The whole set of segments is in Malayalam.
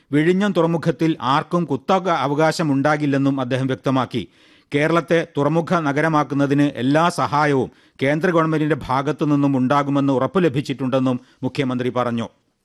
വിഴിഞ്ഞം തുറമുഖത്തിൽ ആർക്കും കുത്തക അവകാശമുണ്ടാകില്ലെന്നും അദ്ദേഹം വ്യക്തമാക്കി കേരളത്തെ തുറമുഖ നഗരമാക്കുന്നതിന് എല്ലാ സഹായവും കേന്ദ്ര ഗവൺമെന്റിന്റെ ഭാഗത്തു നിന്നും ഉണ്ടാകുമെന്ന് ഉറപ്പു ലഭിച്ചിട്ടുണ്ടെന്നും മുഖ്യമന്ത്രി പറഞ്ഞു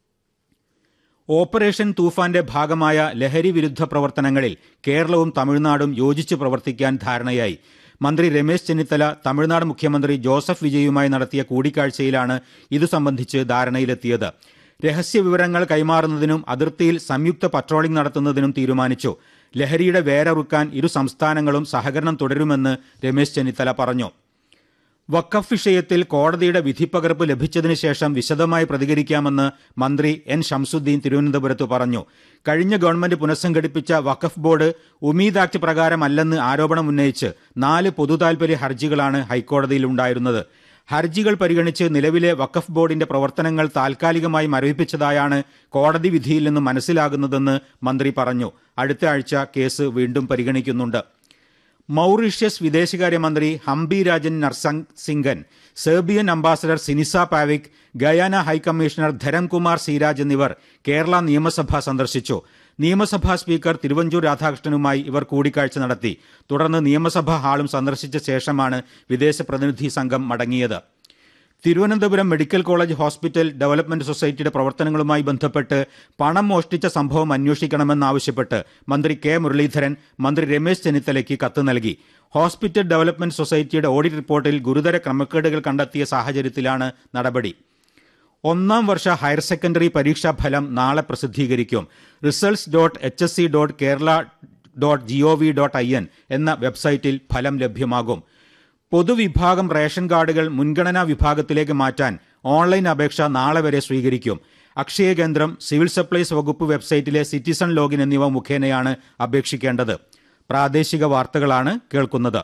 ഓപ്പറേഷൻ തൂഫാന്റെ ഭാഗമായ ലഹരി വിരുദ്ധ പ്രവർത്തനങ്ങളിൽ കേരളവും തമിഴ്നാടും യോജിച്ച് പ്രവർത്തിക്കാൻ ധാരണയായി മന്ത്രി രമേശ് ചെന്നിത്തല തമിഴ്നാട് മുഖ്യമന്ത്രി ജോസഫ് വിജയുമായി നടത്തിയ കൂടിക്കാഴ്ചയിലാണ് ഇതു സംബന്ധിച്ച് ധാരണയിലെത്തിയത് രഹസ്യ വിവരങ്ങൾ കൈമാറുന്നതിനും അതിർത്തിയിൽ സംയുക്ത പട്രോളിംഗ് നടത്തുന്നതിനും തീരുമാനിച്ചു ലഹരിയുടെ വേരറുക്കാൻ ഇരു സംസ്ഥാനങ്ങളും സഹകരണം തുടരുമെന്ന് രമേശ് ചെന്നിത്തല പറഞ്ഞു വഖഫ് വിഷയത്തിൽ കോടതിയുടെ വിധിപ്പകർപ്പ് ലഭിച്ചതിനു ശേഷം വിശദമായി പ്രതികരിക്കാമെന്ന് മന്ത്രി എൻ ഷംസുദ്ദീൻ തിരുവനന്തപുരത്ത് പറഞ്ഞു കഴിഞ്ഞ ഗവൺമെന്റ് പുനഃസംഘടിപ്പിച്ച വഖഫ് ബോർഡ് ഉമീദ് ആക്ട് പ്രകാരമല്ലെന്ന് ആരോപണമുന്നയിച്ച് നാല് പൊതുതാൽപര്യ ഹർജികളാണ് ഹൈക്കോടതിയിൽ ഉണ്ടായിരുന്നത് ഹർജികൾ പരിഗണിച്ച് നിലവിലെ വഖഫ് ബോർഡിന്റെ പ്രവർത്തനങ്ങൾ താൽക്കാലികമായി മരവിപ്പിച്ചതായാണ് കോടതി വിധിയിൽ നിന്ന് മനസ്സിലാകുന്നതെന്ന് മന്ത്രി പറഞ്ഞു അടുത്ത ആഴ്ച കേസ് വീണ്ടും പരിഗണിക്കുന്നുണ്ട് മൗറീഷ്യസ് വിദേശകാര്യമന്ത്രി ഹംബി രാജൻ നർസംഗ് സിംഗൻ Serbian ambassador Sinisa Pavic Guyana high commissioner Dharamkumar Seeraj എന്നിവർ കേരള നിയമസഭ സന്ദർശിച്ചു നിയമസഭാ സ്പീക്കർ തിരുവഞ്ചൂർ രാധാകൃഷ്ണനുമായി ഇവർ കൂടിക്കാഴ്ച നടത്തി തുടർന്ന് നിയമസഭാ ഹാളും സന്ദർശിച്ച ശേഷമാണ് വിദേശ പ്രതിനിധി സംഘം മടങ്ങിയത് Thiruvananthapuram medical college hospital development സൊസൈറ്റിയുടെ പ്രവർത്തനങ്ങളുമായി ബന്ധപ്പെട്ട് പണം മോഷ്ടിച്ച സംഭവം അന്വേഷിക്കണമെന്നാവശ്യപ്പെട്ട് മന്ത്രി കെ മുരളീധരൻ മന്ത്രി രമേശ് ചെന്നിത്തലയ്ക്ക് കത്ത് നൽകി ഹോസ്പിറ്റൽ ഡെവലപ്മെന്റ് സൊസൈറ്റിയുടെ ഓഡിറ്റ് റിപ്പോർട്ടിൽ ഗുരുതര ക്രമക്കേടുകൾ കണ്ടെത്തിയ സാഹചര്യത്തിലാണ് നടപടി ഒന്നാം വർഷ ഹയർ സെക്കൻഡറി പരീക്ഷാ ഫലം നാളെ പ്രസിദ്ധീകരിക്കും results dot H S C dot Kerala dot G O V dot I N എന്ന വെബ്സൈറ്റിൽ ഫലം ലഭ്യമാകും പൊതുവിഭാഗം റേഷൻ കാർഡുകൾ മുൻഗണനാ വിഭാഗത്തിലേക്ക് മാറ്റാൻ ഓൺലൈൻ അപേക്ഷ നാളെ വരെ സ്വീകരിക്കും അക്ഷയ കേന്ദ്രം സിവിൽ സപ്ലൈസ് വകുപ്പ് വെബ്സൈറ്റിലെ സിറ്റിസൺ ലോഗിൻ എന്നിവ മുഖേനയാണ് അപേക്ഷിക്കേണ്ടത് പ്രാദേശിക വാർത്തകളാണ് കേൾക്കുന്നത്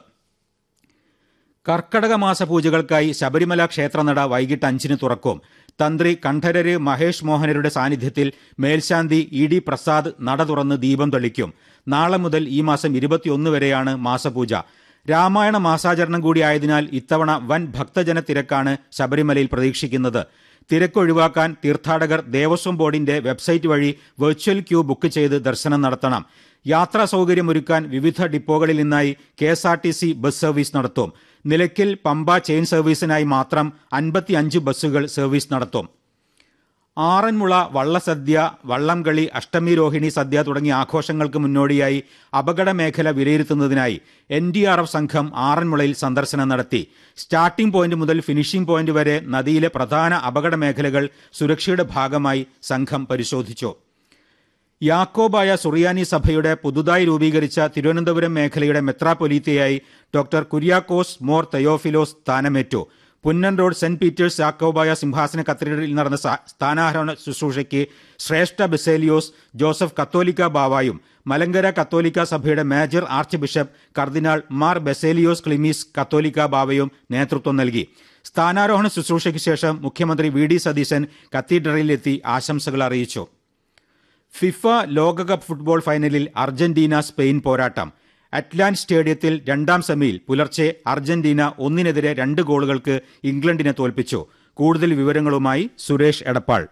കർക്കടക മാസ പൂജകൾക്കായി ശബരിമല ക്ഷേത്രനട വൈകിട്ട് അഞ്ചിന് തുറക്കും തന്ത്രി കണ്ഠരര് മഹേഷ് മോഹനരുടെ സാന്നിധ്യത്തിൽ മേൽശാന്തി ഇ ഡി പ്രസാദ് നട തുറന്ന് ദീപം തെളിക്കും നാളെ മുതൽ ഈ മാസം ഇരുപത്തിയൊന്ന് വരെയാണ് മാസപൂജ രാമായണ മാസാചരണം കൂടിയായതിനാൽ ഇത്തവണ വൻ ഭക്തജന തിരക്കാണ് ശബരിമലയിൽ പ്രതീക്ഷിക്കുന്നത് തിരക്കൊഴിവാക്കാൻ തീർത്ഥാടകർ ദേവസ്വം ബോർഡിന്റെ വെബ്സൈറ്റ് വഴി വെർച്വൽ ക്യൂ ബുക്ക് ചെയ്ത് ദർശനം നടത്തണം യാത്രാ സൗകര്യമൊരുക്കാൻ വിവിധ ഡിപ്പോകളിൽ നിന്നായി K S R T C bus service നടത്തും നിലയ്ക്കൽ പമ്പ ചെയിൻ സർവീസിനായി മാത്രം അൻപത്തിയഞ്ച് ബസ്സുകൾ സർവീസ് നടത്തും ആറന്മുള വള്ളസദ്യ വള്ളംകളി അഷ്ടമി രോഹിണി സദ്യ തുടങ്ങിയ ആഘോഷങ്ങൾക്ക് മുന്നോടിയായി അപകട മേഖല വിലയിരുത്തുന്നതിനായി എൻ ഡി ആർ എഫ് സംഘം ആറന്മുളയിൽ സന്ദർശനം നടത്തി സ്റ്റാർട്ടിംഗ് പോയിന്റ് മുതൽ ഫിനിഷിംഗ് പോയിന്റ് വരെ നദിയിലെ പ്രധാന അപകട മേഖലകൾ സുരക്ഷയുടെ ഭാഗമായി സംഘം പരിശോധിച്ചു യാക്കോബായ സുറിയാനി സഭയുടെ പുതുതായി രൂപീകരിച്ച തിരുവനന്തപുരം മേഖലയുടെ മെത്രാപൊലീത്തയായി ഡോക്ടർ കുര്യാക്കോസ് മോർ തെയോഫിലോസ് സ്ഥാനമേറ്റു Punnen road saint Peter's Yakobaya സിംഹാസന കത്തീഡ്രലിൽ നടന്ന സ്ഥാനാരോഹണ ശുശ്രൂഷയ്ക്ക് ശ്രേഷ്ഠ ബെസേലിയോസ് ജോസഫ് കത്തോലിക്ക ബാവായും മലങ്കര കത്തോലിക്ക സഭയുടെ major archbishop cardinal Mar Baselios Cleemis Catholica ബാവയും നേതൃത്വം നൽകി സ്ഥാനാരോഹണ ശുശ്രൂഷയ്ക്ക് ശേഷം മുഖ്യമന്ത്രി വി ഡി സതീശൻ കത്തീഡ്രലിലെത്തി ആശംസകൾ അറിയിച്ചു ഫിഫ ലോകകപ്പ് ഫുട്ബോൾ ഫൈനലിൽ അർജന്റീന സ്പെയിൻ പോരാട്ടം അറ്റ്ലാന്റ് സ്റ്റേഡിയത്തിൽ രണ്ടാം സെമിയിൽ പുലർച്ചെ അർജന്റീന ഒന്നിനെതിരെ രണ്ട് ഗോളുകൾക്ക് ഇംഗ്ലണ്ടിനെ തോൽപ്പിച്ചു കൂടുതൽ വിവരങ്ങളുമായി സുരേഷ് എടപ്പാൾ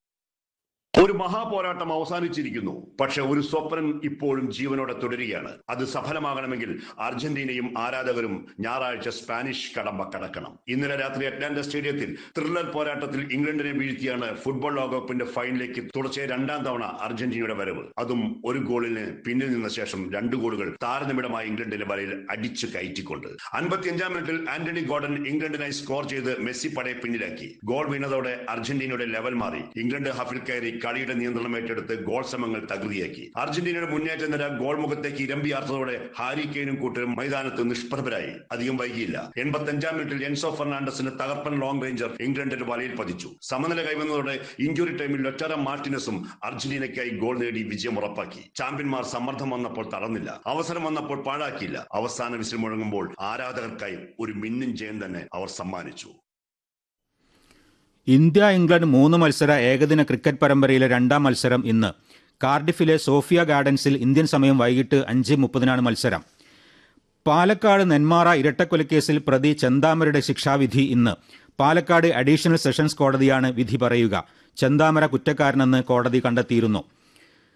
ഒരു മഹാപോരാട്ടം അവസാനിച്ചിരിക്കുന്നു പക്ഷെ ഒരു സ്വപ്നം ഇപ്പോഴും ജീവനോടെ തുടരുകയാണ് അത് സഫലമാകണമെങ്കിൽ അർജന്റീനയും ആരാധകരും ഞായറാഴ്ച സ്പാനിഷ് കടമ്പ കടക്കണം ഇന്നലെ രാത്രി അറ്റ്ലാന്റ സ്റ്റേഡിയത്തിൽ ത്രില്ലർ പോരാട്ടത്തിൽ ഇംഗ്ലണ്ടിനെ വീഴ്ത്തിയാണ് ഫുട്ബോൾ ലോകകപ്പിന്റെ ഫൈനലിലേക്ക് തുടർച്ചയായ രണ്ടാം തവണ അർജന്റീനയുടെ വരവ് അതും ഒരു ഗോളിന് പിന്നിൽ നിന്ന ശേഷം രണ്ട് ഗോളുകൾ താരനിമിടമായ ഇംഗ്ലണ്ടിന്റെ വലയിൽ അടിച്ചു കയറ്റിക്കൊണ്ട് അൻപത്തിയഞ്ചാം മിനിറ്റിൽ ആന്റണി ഗോർഡൻ ഇംഗ്ലണ്ടിനായി സ്കോർ ചെയ്ത് മെസ്സി പടയെ പിന്നിലാക്കി ഗോൾ വീണതോടെ അർജന്റീനയുടെ ലെവൽ മാറി ഇംഗ്ലണ്ട് ഹഫിൽ കയറി കളിയുടെ നിയന്ത്രണം ഏറ്റെടുത്ത് ഗോൾ ശ്രമങ്ങൾ തകൃതിയാക്കി അർജന്റീനയുടെ മുന്നേറ്റ നിര ഗോൾ മുഖത്തേക്ക് ഇരമ്പിയാർത്തതോടെ ഹാരി കെയ്നും കൂട്ടരും മൈതാനത്ത് നിഷ്പ്രഭരായി അധികം വൈകിയില്ല എൺപത്തഞ്ചാം മിനിറ്റിൽ എൻസോ ഫെർണാണ്ടസിന് തകർപ്പൻ ലോങ് റേഞ്ചർ ഇംഗ്ലണ്ടിന്റെ വലയിൽ പതിച്ചു സമനില കൈവന്നതോടെ ഇഞ്ചുറി ടൈമിൽ ലൊറ്റാര മാർട്ടിനസും അർജന്റീനയ്ക്കായി ഗോൾ നേടി വിജയം ഉറപ്പാക്കി ചാമ്പ്യന്മാർ സമ്മർദ്ദം വന്നപ്പോൾ തടഞ്ഞില്ല അവസരം വന്നപ്പോൾ പാഴാക്കിയില്ല അവസാന വിസിൽ മുഴങ്ങുമ്പോൾ ആരാധകർക്കായി ഒരു മിന്നും ജയം തന്നെ അവർ സമ്മാനിച്ചു ഇന്ത്യ ഇംഗ്ലണ്ട് മൂന്ന് മത്സര ഏകദിന ക്രിക്കറ്റ് പരമ്പരയിലെ രണ്ടാം മത്സരം ഇന്ന് കാർഡിഫിലെ സോഫിയ ഗാർഡൻസിൽ ഇന്ത്യൻ സമയം വൈകിട്ട് അഞ്ച് മുപ്പതിനാണ് മത്സരം പാലക്കാട് നെന്മാറ ഇരട്ടക്കൊലക്കേസിൽ പ്രതി ചെന്താമരയുടെ ശിക്ഷാവിധി ഇന്ന് പാലക്കാട് അഡീഷണൽ സെഷൻസ് കോടതിയാണ് വിധി പറയുക ചെന്താമര കുറ്റക്കാരനെന്ന് കോടതി കണ്ടെത്തിയിരുന്നു